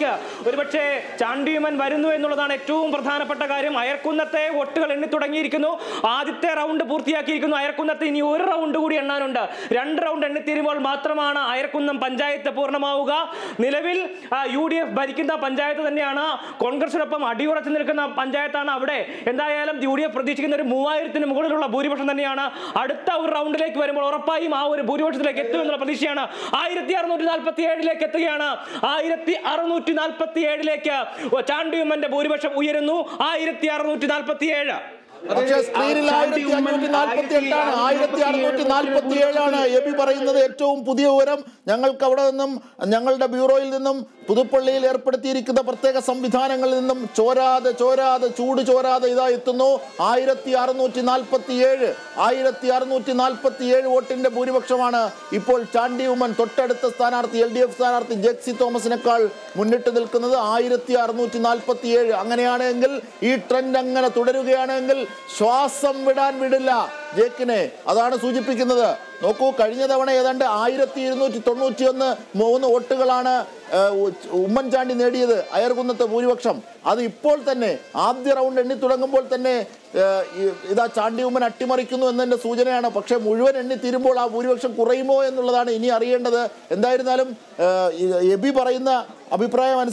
റൗണ്ടിലേക്ക് ഒരുപക്ഷെ ചാണ്ടിയുമൻ വരുന്നു എന്നുള്ളതാണ് ഏറ്റവും പ്രധാനപ്പെട്ട കാര്യം അയർക്കുന്നത്തെ വോട്ടുകൾ എണ്ണി തുടങ്ങിയിരിക്കുന്നു ആദ്യത്തെ റൗണ്ട് പൂർത്തിയാക്കിയിരിക്കുന്നു അയർക്കുന്നത്ത് ഇനി ഒരു റൗണ്ട് കൂടി എണ്ണാനുണ്ട് രണ്ട് റൗണ്ട് എണ്ണിത്തീരുമ്പോൾ മാത്രമാണ് അയർക്കുന്നം പഞ്ചായത്ത് പൂർണ്ണമാവുക നിലവിൽ യു ഡി എഫ് ഭരിക്കുന്ന പഞ്ചായത്ത് തന്നെയാണ് കോൺഗ്രസിനൊപ്പം അടിയുറച്ചു നിൽക്കുന്ന പഞ്ചായത്താണ് അവിടെ എന്തായാലും യു ഡി എഫ് പ്രതീക്ഷിക്കുന്ന ഒരു മൂവായിരത്തിന് മുകളിലുള്ള ഭൂരിപക്ഷം തന്നെയാണ് അടുത്ത ഒരു റൗണ്ടിലേക്ക് വരുമ്പോൾ ഉറപ്പായും ആ ഒരു ഭൂരിപക്ഷത്തിലേക്ക് എത്തുമെന്നുള്ള പ്രതീക്ഷയാണ് ആയിരത്തി അറുന്നൂറ്റി നാൽപ്പത്തി ഏഴിലേക്ക് എത്തുകയാണ് ആയിരത്തി അറുന്നൂറ്റി നാൽപ്പത്തി ഏഴിലേക്ക് ചാണ്ടിയുമ്മന്റെ ഭൂരിപക്ഷം ഉയരുന്നു ആയിരത്തി അറുന്നൂറ്റി നാൽപ്പത്തി ഏഴ് പക്ഷേ സ്ക്രീനിൽ ആയിരത്തി അഞ്ഞൂറ്റി നാൽപ്പത്തി എട്ടാണ് ആയിരത്തി അറുന്നൂറ്റി നാൽപ്പത്തി ഏഴാണ് എബി പറയുന്നത് ഏറ്റവും പുതിയ വിവരം ഞങ്ങൾക്ക് അവിടെ നിന്നും ഞങ്ങളുടെ ബ്യൂറോയിൽ നിന്നും പുതുപ്പള്ളിയിൽ ഏർപ്പെടുത്തിയിരിക്കുന്ന പ്രത്യേക സംവിധാനങ്ങളിൽ നിന്നും ചോരാതെ ചോരാതെ ചൂട് ചോരാതെ ഇതാ എത്തുന്നു ആയിരത്തി അറുന്നൂറ്റി നാൽപ്പത്തി ഏഴ് ആയിരത്തി അറുന്നൂറ്റി നാൽപ്പത്തി ഏഴ് വോട്ടിന്റെ ഭൂരിപക്ഷമാണ് ഇപ്പോൾ ചാണ്ടി ഉമ്മൻ തൊട്ടടുത്ത സ്ഥാനാർത്ഥി എൽ ഡി എഫ് സ്ഥാനാർത്ഥി ജെക്സി തോമസിനേക്കാൾ മുന്നിട്ട് നിൽക്കുന്നത് ആയിരത്തി അറുന്നൂറ്റി നാൽപ്പത്തി ഏഴ് അങ്ങനെയാണെങ്കിൽ ഈ ട്രെൻഡ് അങ്ങനെ തുടരുകയാണെങ്കിൽ ശ്വാസം വിടാൻ വിടില്ല ജേക്കിനെ അതാണ് സൂചിപ്പിക്കുന്നത് നോക്കൂ കഴിഞ്ഞ തവണ ഏതാണ്ട് ആയിരത്തി ഇരുന്നൂറ്റി തൊണ്ണൂറ്റി ഒന്ന് മൂന്ന് വോട്ടുകളാണ് ഏഹ്, ഉ- ഉമ്മൻചാണ്ടി നേടിയത് അയർകുന്നത്തെ ഭൂരിപക്ഷം അത് ഇപ്പോൾ തന്നെ ആദ്യ റൗണ്ട് എണ്ണി തുടങ്ങുമ്പോൾ തന്നെ ഏഹ്, ഈ- ഇതാ ചാണ്ടി ഉമ്മൻ അട്ടിമറിക്കുന്നു എന്നതിന്റെ സൂചനയാണ് പക്ഷേ മുഴുവൻ എണ്ണി തീരുമ്പോൾ ആ ഭൂരിപക്ഷം കുറയുമോ എന്നുള്ളതാണ് ഇനി അറിയേണ്ടത് എന്തായിരുന്നാലും ഏഹ്, ഈ എബി പറയുന്ന അഭിപ്രായം അനുസരിച്ച്